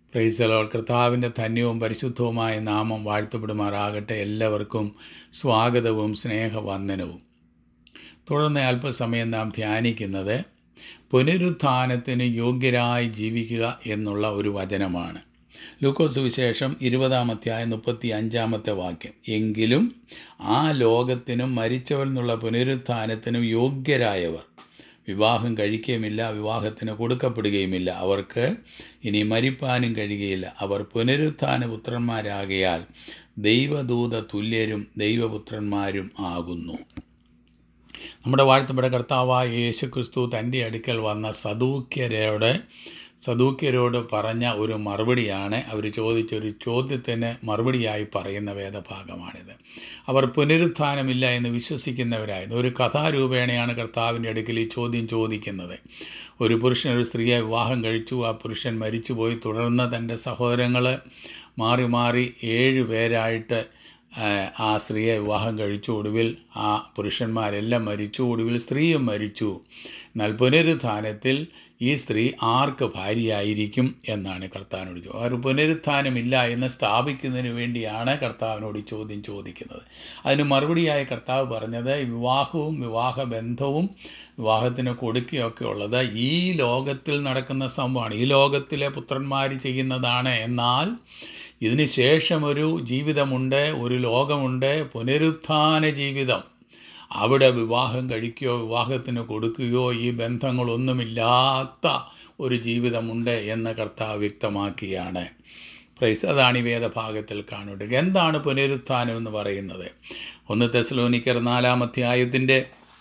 പ്രൈസലോ കർത്താവിൻ്റെ ധന്യവും പരിശുദ്ധവുമായ നാമം വാഴ്ത്തപ്പെടുമാറാകട്ടെ എല്ലാവർക്കും സ്വാഗതവും സ്നേഹവന്ദനവും തുടർന്ന് അല്പസമയം നാം ധ്യാനിക്കുന്നത് പുനരുത്ഥാനത്തിന് യോഗ്യരായി ജീവിക്കുക എന്നുള്ള ഒരു വചനമാണ് ലൂക്കോസ് വിശേഷം ഇരുപതാം അധ്യായം മുപ്പത്തി അഞ്ചാമത്തെ വാക്യം എങ്കിലും ആ ലോകത്തിനും മരിച്ചവരിൽ നിന്നുള്ള പുനരുത്ഥാനത്തിനും യോഗ്യരായവർ വിവാഹം കഴിക്കുകയുമില്ല വിവാഹത്തിന് കൊടുക്കപ്പെടുകയുമില്ല അവർക്ക് ഇനി മരിപ്പാനും കഴിയുകയില്ല അവർ പുനരുത്ഥാന പുത്രന്മാരാകയാൽ ദൈവദൂത തുല്യരും ദൈവപുത്രന്മാരും ആകുന്നു നമ്മുടെ വാഴ്ത്തപ്പെട്ട കർത്താവായ യേശു ക്രിസ്തു തൻ്റെ അടുക്കൽ വന്ന സദൂക്യരോട് സദൂക്യരോട് പറഞ്ഞ ഒരു മറുപടിയാണ് അവർ ചോദിച്ചൊരു ചോദ്യത്തിന് മറുപടിയായി പറയുന്ന വേദഭാഗമാണിത് അവർ പുനരുത്ഥാനമില്ല എന്ന് വിശ്വസിക്കുന്നവരായിരുന്നു ഒരു കഥാരൂപേണയാണ് കർത്താവിൻ്റെ അടുക്കൽ ഈ ചോദ്യം ചോദിക്കുന്നത് ഒരു പുരുഷൻ ഒരു സ്ത്രീയെ വിവാഹം കഴിച്ചു ആ പുരുഷൻ മരിച്ചുപോയി തുടർന്ന് തൻ്റെ സഹോദരങ്ങൾ മാറി മാറി ഏഴ് പേരായിട്ട് ആ സ്ത്രീയെ വിവാഹം കഴിച്ചു ഒടുവിൽ ആ പുരുഷന്മാരെല്ലാം മരിച്ചു ഒടുവിൽ സ്ത്രീയും മരിച്ചു എന്നാൽ പുനരുത്ഥാനത്തിൽ ഈ സ്ത്രീ ആർക്ക് ഭാര്യയായിരിക്കും എന്നാണ് കർത്താവിനോട് ചോദിച്ചത് ഒരു പുനരുത്ഥാനമില്ല എന്ന് സ്ഥാപിക്കുന്നതിന് വേണ്ടിയാണ് കർത്താവിനോട് ഈ ചോദ്യം ചോദിക്കുന്നത് അതിന് മറുപടിയായി കർത്താവ് പറഞ്ഞത് വിവാഹവും വിവാഹബന്ധവും വിവാഹത്തിന് കൊടുക്കുകയൊക്കെ ഉള്ളത് ഈ ലോകത്തിൽ നടക്കുന്ന സംഭവമാണ് ഈ ലോകത്തിലെ പുത്രന്മാർ ചെയ്യുന്നതാണ് എന്നാൽ ഇതിന് ശേഷം ഒരു ജീവിതമുണ്ട് ഒരു ലോകമുണ്ട് പുനരുത്ഥാന ജീവിതം അവിടെ വിവാഹം കഴിക്കുകയോ വിവാഹത്തിന് കൊടുക്കുകയോ ഈ ബന്ധങ്ങളൊന്നുമില്ലാത്ത ഒരു ജീവിതമുണ്ട് എന്ന് കർത്താവ് വ്യക്തമാക്കിയാണ് പ്രൈസ് അതാണ് ഈ വേദഭാഗത്തിൽ കാണുന്നത് എന്താണ് പുനരുത്ഥാനം എന്ന് പറയുന്നത് ഒന്ന് തെസലോനിക്കർ നാലാമധ്യായത്തിൻ്റെ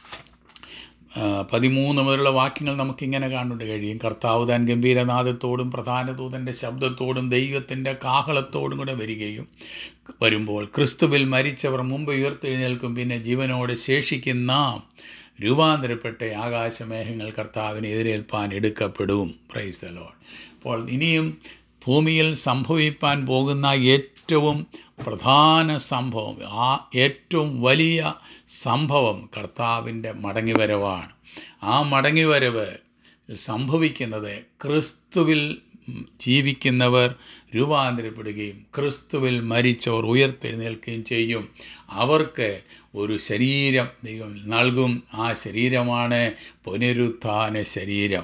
പതിമൂന്ന് മുതലുള്ള വാക്യങ്ങൾ നമുക്കിങ്ങനെ കാണുന്നുണ്ട് കഴിയും കർത്താവ് താൻ ഗംഭീരനാഥത്തോടും പ്രധാന ദൂതൻ്റെ ശബ്ദത്തോടും ദൈവത്തിൻ്റെ കാഹളത്തോടും കൂടെ വരികയും വരുമ്പോൾ ക്രിസ്തുവിൽ മരിച്ചവർ മുമ്പ് ഉയർത്തെഴുന്നേൽക്കും പിന്നെ ജീവനോടെ ശേഷിക്കുന്ന രൂപാന്തരപ്പെട്ട ആകാശമേഘങ്ങൾ കർത്താവിനെ എതിരേൽപ്പാൻ എടുക്കപ്പെടും പ്രൈസ് ലോൺ അപ്പോൾ ഇനിയും ഭൂമിയിൽ സംഭവിപ്പാൻ പോകുന്ന ഏറ്റവും പ്രധാന സംഭവം ആ ഏറ്റവും വലിയ സംഭവം കർത്താവിൻ്റെ മടങ്ങിവരവാണ് ആ മടങ്ങിവരവ് സംഭവിക്കുന്നത് ക്രിസ്തുവിൽ ജീവിക്കുന്നവർ രൂപാന്തരപ്പെടുകയും ക്രിസ്തുവിൽ മരിച്ചവർ ഉയർത്തെഴുന്നേൽക്കുകയും ചെയ്യും അവർക്ക് ഒരു ശരീരം ദൈവം നൽകും ആ ശരീരമാണ് പുനരുത്ഥാന ശരീരം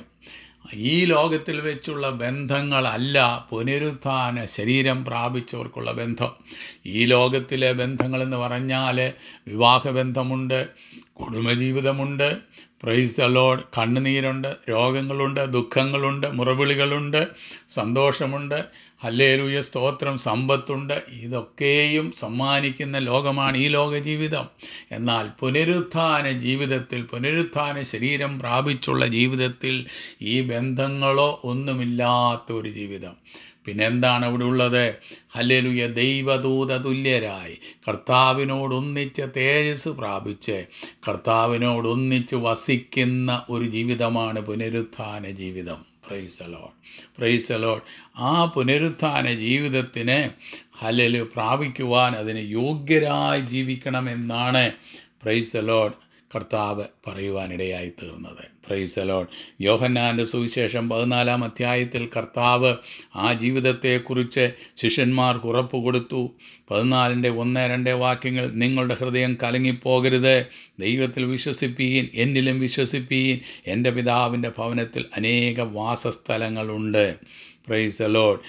ഈ ലോകത്തിൽ വെച്ചുള്ള ബന്ധങ്ങളല്ല പുനരുത്ഥാന ശരീരം പ്രാപിച്ചവർക്കുള്ള ബന്ധം ഈ ലോകത്തിലെ ബന്ധങ്ങളെന്ന് പറഞ്ഞാൽ വിവാഹബന്ധമുണ്ട് കുടുംബജീവിതമുണ്ട് പ്രൈസ് അലോഡ് കണ്ണുനീരുണ്ട് രോഗങ്ങളുണ്ട് ദുഃഖങ്ങളുണ്ട് മുറവിളികളുണ്ട് സന്തോഷമുണ്ട് ഹല്ലേലൂയ സ്തോത്രം സമ്പത്തുണ്ട് ഇതൊക്കെയും സമ്മാനിക്കുന്ന ലോകമാണ് ഈ ലോക ജീവിതം എന്നാൽ പുനരുത്ഥാന ജീവിതത്തിൽ പുനരുത്ഥാന ശരീരം പ്രാപിച്ചുള്ള ജീവിതത്തിൽ ഈ ബന്ധങ്ങളോ ഒന്നുമില്ലാത്ത ഒരു ജീവിതം പിന്നെ എന്താണ് അവിടെ ഉള്ളത് ഹല്ലേലുയ ദൈവദൂത തുല്യരായി കർത്താവിനോടൊന്നിച്ച് തേജസ് പ്രാപിച്ച് കർത്താവിനോടൊന്നിച്ച് വസിക്കുന്ന ഒരു ജീവിതമാണ് പുനരുത്ഥാന ജീവിതം പ്രൈസ് അലോഡ് പ്രൈസ് അലോഡ് ആ പുനരുത്ഥാന ജീവിതത്തിന് ഹലല് പ്രാപിക്കുവാൻ അതിന് യോഗ്യരായി ജീവിക്കണമെന്നാണ് പ്രൈസ് അലോഡ് കർത്താവ് പറയുവാനിടയായി തീർന്നത് പ്രൈസ് അലോഡ് യോഹന്നാൻ്റെ സുവിശേഷം പതിനാലാം അധ്യായത്തിൽ കർത്താവ് ആ ജീവിതത്തെക്കുറിച്ച് ശിഷ്യന്മാർക്ക് ഉറപ്പ് കൊടുത്തു പതിനാലിൻ്റെ ഒന്ന് രണ്ട് വാക്യങ്ങൾ നിങ്ങളുടെ ഹൃദയം കലങ്ങിപ്പോകരുത് ദൈവത്തിൽ വിശ്വസിപ്പീൻ എന്നിലും വിശ്വസിപ്പീൻ എൻ്റെ പിതാവിൻ്റെ ഭവനത്തിൽ അനേക വാസസ്ഥലങ്ങളുണ്ട് പ്രൈസ് അലോഡ്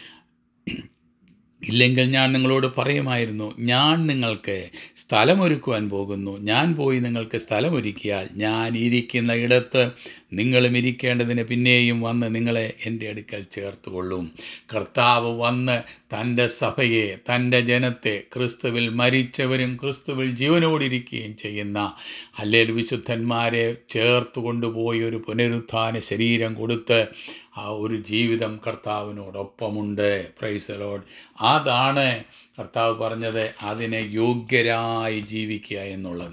ഇല്ലെങ്കിൽ ഞാൻ നിങ്ങളോട് പറയുമായിരുന്നു ഞാൻ നിങ്ങൾക്ക് സ്ഥലമൊരുക്കുവാൻ പോകുന്നു ഞാൻ പോയി നിങ്ങൾക്ക് സ്ഥലമൊരുക്കിയാൽ ഞാൻ ഇരിക്കുന്ന ഇടത്ത് നിങ്ങളും ഇരിക്കേണ്ടതിന് പിന്നെയും വന്ന് നിങ്ങളെ എൻ്റെ അടുക്കൽ ചേർത്തുകൊള്ളും കർത്താവ് വന്ന് തൻ്റെ സഭയെ തൻ്റെ ജനത്തെ ക്രിസ്തുവിൽ മരിച്ചവരും ക്രിസ്തുവിൽ ജീവനോടിരിക്കുകയും ചെയ്യുന്ന അല്ലേൽ വിശുദ്ധന്മാരെ ചേർത്ത് കൊണ്ടുപോയി ഒരു പുനരുത്ഥാന ശരീരം കൊടുത്ത് ആ ഒരു ജീവിതം കർത്താവിനോടൊപ്പമുണ്ട് പ്രൈസലോഡ് അതാണ് കർത്താവ് പറഞ്ഞത് അതിനെ യോഗ്യരായി ജീവിക്കുക എന്നുള്ളത്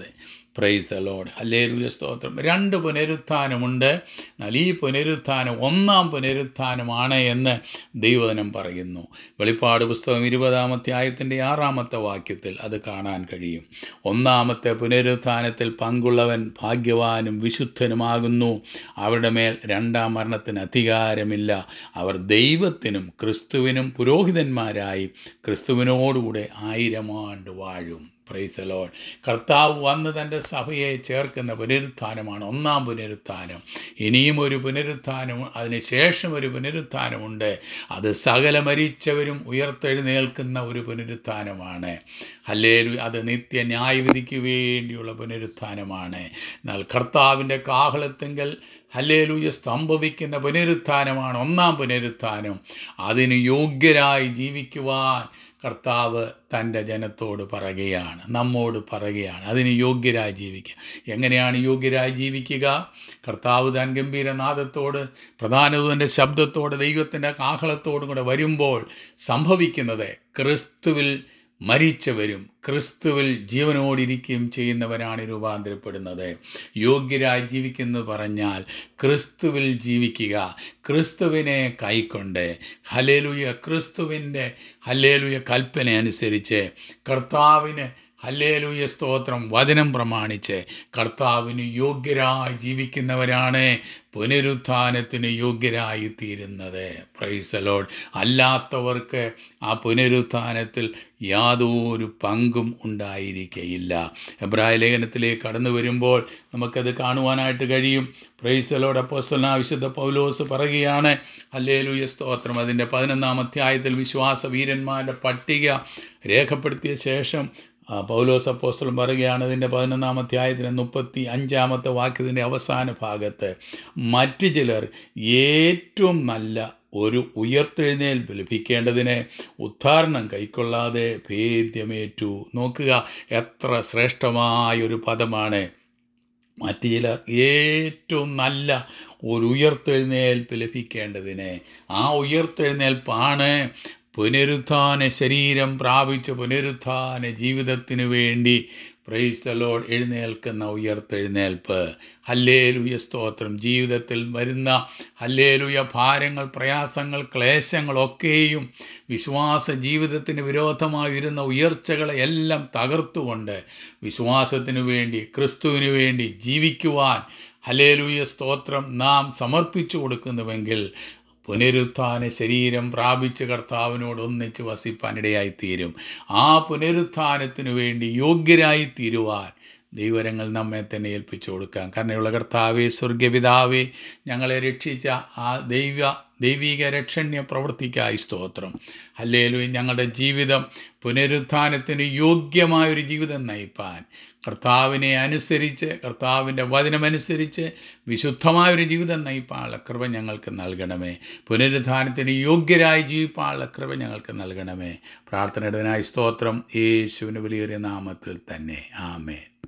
പ്രൈസ് ലോഡ് ഹല്ലേലൂയ സ്തോത്രം രണ്ട് പുനരുത്ഥാനമുണ്ട് എന്നാൽ ഈ പുനരുത്ഥാനം ഒന്നാം പുനരുത്ഥാനമാണ് എന്ന് ദൈവവചനം പറയുന്നു വെളിപ്പാട് പുസ്തകം ഇരുപതാമത്തെ ആയത്തിൻ്റെ ആറാമത്തെ വാക്യത്തിൽ അത് കാണാൻ കഴിയും ഒന്നാമത്തെ പുനരുത്ഥാനത്തിൽ പങ്കുള്ളവൻ ഭാഗ്യവാനും വിശുദ്ധനുമാകുന്നു അവരുടെ മേൽ രണ്ടാം മരണത്തിന് അധികാരമില്ല അവർ ദൈവത്തിനും ക്രിസ്തുവിനും പുരോഹിതന്മാരായി ക്രിസ്തുവിനോടുകൂടെ ആയിരം ആണ്ട് വാഴും പ്രൈസ് ലോഡ് കർത്താവ് വന്ന് തൻ്റെ സഭയെ ചേർക്കുന്ന പുനരുത്ഥാനമാണ് ഒന്നാം പുനരുത്ഥാനം ഇനിയും ഒരു പുനരുത്ഥാനം അതിനുശേഷം ഒരു പുനരുത്ഥാനമുണ്ട് അത് സകല മരിച്ചവരും ഉയർത്തെഴുന്നേൽക്കുന്ന ഒരു പുനരുത്ഥാനമാണ് അല്ലേലു അത് നിത്യ ന്യായവിധിക്ക് വേണ്ടിയുള്ള പുനരുത്ഥാനമാണ് എന്നാൽ കർത്താവിൻ്റെ കാഹളത്തെങ്കിൽ ഹല്ലേലൂയ സ്തംഭവിക്കുന്ന പുനരുത്ഥാനമാണ് ഒന്നാം പുനരുത്ഥാനം അതിന് യോഗ്യരായി ജീവിക്കുവാൻ കർത്താവ് തൻ്റെ ജനത്തോട് പറയുകയാണ് നമ്മോട് പറയുകയാണ് അതിന് യോഗ്യരായി ജീവിക്കുക എങ്ങനെയാണ് യോഗ്യരായി ജീവിക്കുക കർത്താവ് താൻ ഗംഭീരനാദത്തോട് പ്രധാനതൻ്റെ ശബ്ദത്തോട് ദൈവത്തിൻ്റെ കാഹളത്തോടും കൂടെ വരുമ്പോൾ സംഭവിക്കുന്നത് ക്രിസ്തുവിൽ മരിച്ചവരും ക്രിസ്തുവിൽ ജീവനോടിരിക്കുകയും ചെയ്യുന്നവരാണ് രൂപാന്തരപ്പെടുന്നത് യോഗ്യരായി ജീവിക്കുന്നത് പറഞ്ഞാൽ ക്രിസ്തുവിൽ ജീവിക്കുക ക്രിസ്തുവിനെ കൈക്കൊണ്ട് ഹലേലുയ ക്രിസ്തുവിൻ്റെ ഹലേലുയ കൽപ്പന അനുസരിച്ച് കർത്താവിന് ഹല്ലേലൂയ സ്തോത്രം വചനം പ്രമാണിച്ച് കർത്താവിന് യോഗ്യരായി ജീവിക്കുന്നവരാണ് പുനരുത്ഥാനത്തിന് യോഗ്യരായി തീരുന്നത് പ്രൈസലോഡ് അല്ലാത്തവർക്ക് ആ പുനരുത്ഥാനത്തിൽ യാതൊരു പങ്കും ഉണ്ടായിരിക്കയില്ല എബ്രായ ലേഖനത്തിലേക്ക് കടന്നു വരുമ്പോൾ നമുക്കത് കാണുവാനായിട്ട് കഴിയും പ്രൈസലോട് അപ്പോസ്തലനായ വിശുദ്ധ പൗലോസ് പറയുകയാണ് ഹല്ലേലൂയ സ്തോത്രം അതിൻ്റെ പതിനൊന്നാം അധ്യായത്തിൽ വിശ്വാസ വീരന്മാരുടെ പട്ടിക രേഖപ്പെടുത്തിയ ശേഷം ആ, പൗലോസ് അപ്പോസ്തലൻ പറയുകയാണ് ഇതിൻ്റെ പതിനൊന്നാം അധ്യായത്തിന് മുപ്പത്തി അഞ്ചാമത്തെ വാക്യത്തിൻ്റെ അവസാന ഭാഗത്ത് മറ്റു ചിലർ ഏറ്റവും നല്ല ഒരു ഉയർത്തെഴുന്നേൽപ്പ് ലഭിക്കേണ്ടതിന് ഉദ്ധാരണം കൈക്കൊള്ളാതെ ഭേദ്യമേറ്റു നോക്കുക എത്ര ശ്രേഷ്ഠമായ ഒരു പദമാണ് മറ്റു ചിലർ ഏറ്റവും നല്ല ഒരു ഉയർത്തെഴുന്നേൽപ്പ് ലഭിക്കേണ്ടതിന് ആ ഉയർത്തെഴുന്നേൽപ്പാണ് പുനരുത്ഥാന ശരീരം പ്രാപിച്ച പുനരുത്ഥാന ജീവിതത്തിനു വേണ്ടി പ്രൈസ്തലോട് എഴുന്നേൽക്കുന്ന ഉയർത്തെഴുന്നേൽപ്പ് ഹല്ലേലുയ സ്തോത്രം ജീവിതത്തിൽ വരുന്ന ഹല്ലേലുയ ഭാരങ്ങൾ പ്രയാസങ്ങൾ ക്ലേശങ്ങളൊക്കെയും വിശ്വാസ ജീവിതത്തിന് വിരോധമായി വരുന്ന ഉയർച്ചകളെ എല്ലാം തകർത്തുകൊണ്ട് വിശ്വാസത്തിനു വേണ്ടി ക്രിസ്തുവിന് വേണ്ടി ജീവിക്കുവാൻ ഹലേലുയ സ്തോത്രം നാം സമർപ്പിച്ചു കൊടുക്കുന്നുവെങ്കിൽ പുനരുത്ഥാന ശരീരം പ്രാപിച്ച് കർത്താവിനോട് ഒന്നിച്ച് വസിപ്പാനിടയായിത്തീരും ആ പുനരുത്ഥാനത്തിനു വേണ്ടി യോഗ്യരായി തീരുവാൻ ദൈവരങ്ങൾ നമ്മെ തന്നെ ഏൽപ്പിച്ചു കൊടുക്കാം കരുണയുള്ള കർത്താവേ സ്വർഗപിതാവേ ഞങ്ങളെ രക്ഷിച്ച ആ ദൈവ ദൈവിക രക്ഷണ്യ പ്രവൃത്തിക്കായി സ്തോത്രം അല്ലേലും ഞങ്ങളുടെ ജീവിതം പുനരുത്ഥാനത്തിന് യോഗ്യമായൊരു ജീവിതം നയിപ്പാൻ കർത്താവിനെ അനുസരിച്ച് കർത്താവിൻ്റെ വചനമനുസരിച്ച് വിശുദ്ധമായൊരു ജീവിതം നയിപ്പാനുള്ള കൃപ ഞങ്ങൾക്ക് നൽകണമേ പുനരുദ്ധാനത്തിന് യോഗ്യരായി ജീവിപ്പാനുള്ള കൃപ ഞങ്ങൾക്ക് നൽകണമേ പ്രാർത്ഥനയുടേതിനായി സ്തോത്രം യേശുവിന് വലിയൊരു നാമത്തിൽ തന്നെ ആമേൻ